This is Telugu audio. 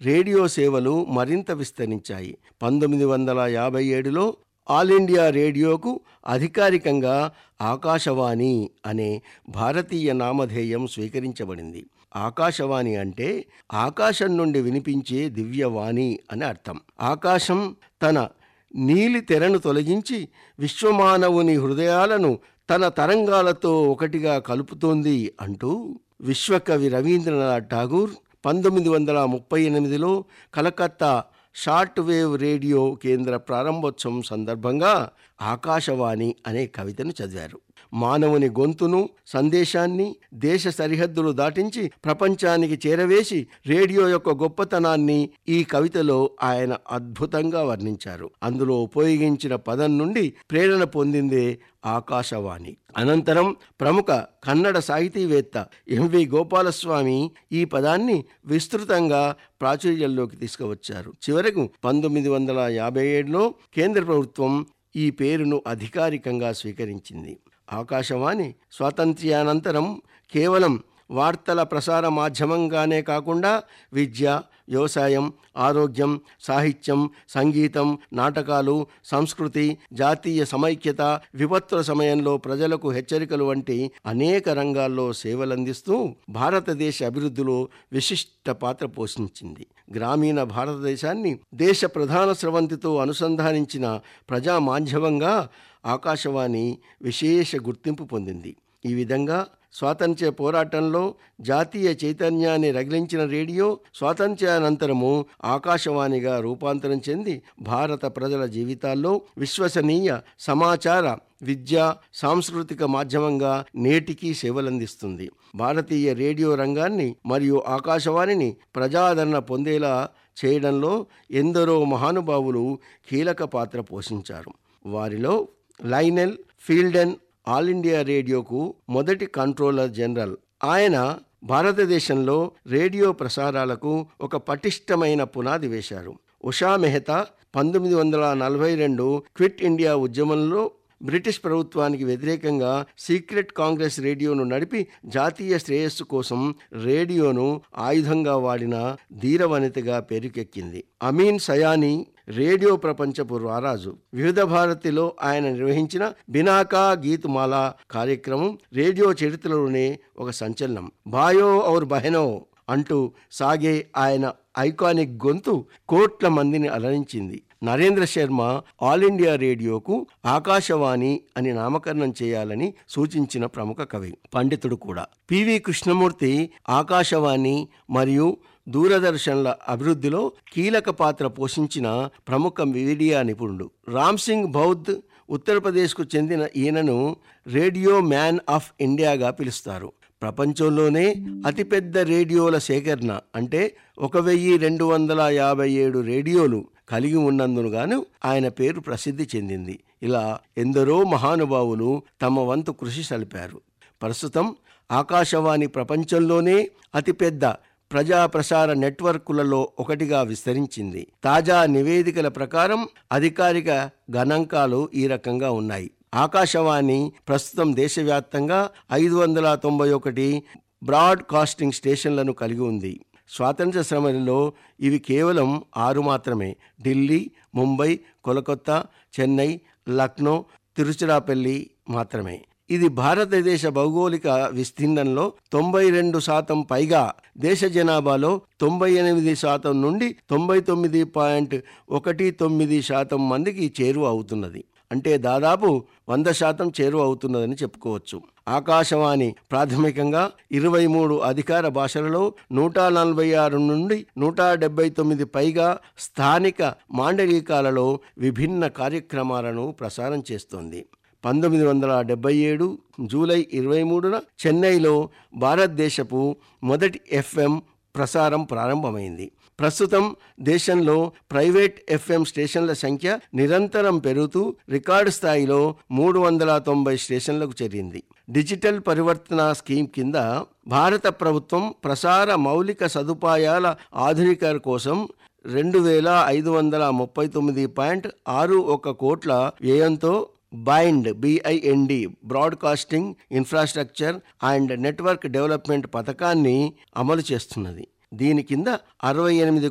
రేడియో సేవలు మరింత విస్తరించాయి పంతొమ్మిది వందల యాభై ఏడులో ఆల్ ఇండియా రేడియోకు అధికారికంగా ఆకాశవాణి అనే భారతీయ నామధేయం స్వీకరించబడింది ఆకాశవాణి అంటే ఆకాశం నుండి వినిపించే దివ్యవాణి అని అర్థం ఆకాశం తన నీలి తెరను తొలగించి విశ్వమానవుని హృదయాలను తన తరంగాలతో ఒకటిగా కలుపుతోంది అంటూ విశ్వకవి రవీంద్రనాథ్ ఠాగూర్ పంతొమ్మిది వందల ముప్పై ఎనిమిదిలో కలకత్తా షార్ట్ వేవ్ రేడియో కేంద్ర ప్రారంభోత్సవం సందర్భంగా ఆకాశవాణి అనే కవితను చదివారు మానవుని గొంతును సందేశాన్ని దేశ సరిహద్దులు దాటించి ప్రపంచానికి చేరవేసి రేడియో యొక్క గొప్పతనాన్ని ఈ కవితలో ఆయన అద్భుతంగా వర్ణించారు అందులో ఉపయోగించిన పదం నుండి ప్రేరణ పొందిందే ఆకాశవాణి అనంతరం ప్రముఖ కన్నడ సాహితీవేత్త ఎంవి గోపాలస్వామి ఈ పదాన్ని విస్తృతంగా ప్రాచుర్యంలోకి తీసుకువచ్చారు చివరకు పంతొమ్మిది వందల యాభై ఏడులో కేంద్ర ప్రభుత్వం ఈ పేరును అధికారికంగా స్వీకరించింది ఆకాశవాణి స్వాతంత్ర్యానంతరం కేవలం వార్తల ప్రసార మాధ్యమంగానే కాకుండా విద్య వ్యవసాయం ఆరోగ్యం సాహిత్యం సంగీతం నాటకాలు సంస్కృతి జాతీయ సమైక్యత విపత్తుల సమయంలో ప్రజలకు హెచ్చరికలు వంటి అనేక రంగాల్లో సేవలందిస్తూ భారతదేశ అభివృద్ధిలో విశిష్ట పాత్ర పోషించింది గ్రామీణ భారతదేశాన్ని దేశ ప్రధాన స్రవంతితో అనుసంధానించిన ప్రజా మాధ్యమంగా ఆకాశవాణి విశేష గుర్తింపు పొందింది ఈ విధంగా స్వాతంత్ర్య పోరాటంలో జాతీయ చైతన్యాన్ని రగిలించిన రేడియో స్వాతంత్ర్యానంతరము ఆకాశవాణిగా రూపాంతరం చెంది భారత ప్రజల జీవితాల్లో విశ్వసనీయ సమాచార విద్య సాంస్కృతిక మాధ్యమంగా నేటికీ సేవలందిస్తుంది భారతీయ రేడియో రంగాన్ని మరియు ఆకాశవాణిని ప్రజాదరణ పొందేలా చేయడంలో ఎందరో మహానుభావులు కీలక పాత్ర పోషించారు వారిలో లైనెల్ ఫీల్డెన్ ఆల్ ఇండియా రేడియోకు మొదటి కంట్రోలర్ జనరల్ ఆయన భారతదేశంలో రేడియో ప్రసారాలకు ఒక పటిష్టమైన పునాది వేశారు ఉషా మెహతా పంతొమ్మిది వందల నలభై రెండు క్విట్ ఇండియా ఉద్యమంలో బ్రిటిష్ ప్రభుత్వానికి వ్యతిరేకంగా సీక్రెట్ కాంగ్రెస్ రేడియోను నడిపి జాతీయ శ్రేయస్సు కోసం రేడియోను ఆయుధంగా వాడిన ధీరవనితగా పేరుకెక్కింది అమీన్ సయానీ రేడియో ప్రపంచపు రారాజు వివిధ భారతిలో ఆయన నిర్వహించిన బినాకా గీత్మాల కార్యక్రమం రేడియో చరిత్రలోనే ఒక సంచలనం భాయో ఔర్ బహెనో అంటూ సాగే ఆయన ఐకానిక్ గొంతు కోట్ల మందిని అలరించింది నరేంద్ర శర్మ ఆల్ ఇండియా రేడియోకు ఆకాశవాణి అని నామకరణం చేయాలని సూచించిన ప్రముఖ కవి పండితుడు కూడా పివి కృష్ణమూర్తి ఆకాశవాణి మరియు దూరదర్శన్ల అభివృద్ధిలో కీలక పాత్ర పోషించిన ప్రముఖ మీడియా నిపుణుడు రామ్ సింగ్ బౌద్ధ్ ఉత్తరప్రదేశ్కు చెందిన ఈయనను రేడియో మ్యాన్ ఆఫ్ ఇండియాగా పిలుస్తారు ప్రపంచంలోనే అతిపెద్ద రేడియోల సేకరణ అంటే ఒక వెయ్యి రెండు వందల యాభై ఏడు రేడియోలు కలిగి ఉన్నందునుగాను ఆయన పేరు ప్రసిద్ధి చెందింది ఇలా ఎందరో మహానుభావులు తమ వంతు కృషి సలిపారు ప్రస్తుతం ఆకాశవాణి ప్రపంచంలోనే అతిపెద్ద ప్రజా ప్రసార నెట్వర్కులలో ఒకటిగా విస్తరించింది తాజా నివేదికల ప్రకారం అధికారిక గణాంకాలు ఈ రకంగా ఉన్నాయి ఆకాశవాణి ప్రస్తుతం దేశవ్యాప్తంగా ఐదు వందల తొంభై ఒకటి బ్రాడ్కాస్టింగ్ స్టేషన్లను కలిగి ఉంది స్వాతంత్ర సమయంలో ఇవి కేవలం ఆరు మాత్రమే ఢిల్లీ ముంబై కోలకత్తా చెన్నై లక్నో తిరుచిరాపల్లి మాత్రమే ఇది భారతదేశ భౌగోళిక విస్తీర్ణంలో తొంభై రెండు శాతం పైగా దేశ జనాభాలో తొంభై ఎనిమిది శాతం నుండి తొంభై తొమ్మిది పాయింట్ ఒకటి తొమ్మిది శాతం మందికి చేరువ అవుతున్నది అంటే దాదాపు వంద శాతం చేరువ అవుతున్నదని చెప్పుకోవచ్చు ఆకాశవాణి ప్రాథమికంగా ఇరవై మూడు అధికార భాషలలో నూట నలభై ఆరు నుండి నూట డెబ్బై తొమ్మిది పైగా స్థానిక మాండలికాలలో విభిన్న కార్యక్రమాలను ప్రసారం చేస్తోంది పంతొమ్మిది వందల డెబ్బై ఏడు జూలై ఇరవై మూడున చెన్నైలో భారతదేశపు మొదటి ఎఫ్ఎం ప్రసారం ప్రారంభమైంది ప్రస్తుతం దేశంలో ప్రైవేట్ ఎఫ్ఎం స్టేషన్ల సంఖ్య నిరంతరం పెరుగుతూ రికార్డు స్థాయిలో మూడు వందల తొంభై స్టేషన్లకు చేరింది డిజిటల్ పరివర్తన స్కీమ్ కింద భారత ప్రభుత్వం ప్రసార మౌలిక సదుపాయాల ఆధునికర కోసం రెండు వేల ఐదు వందల ముప్పై తొమ్మిది పాయింట్ ఆరు ఒక కోట్ల వ్యయంతో bind B I N D broadcasting infrastructure and network development పథకాన్ని అమలు చేస్తున్నది దీని కింద అరవై ఎనిమిది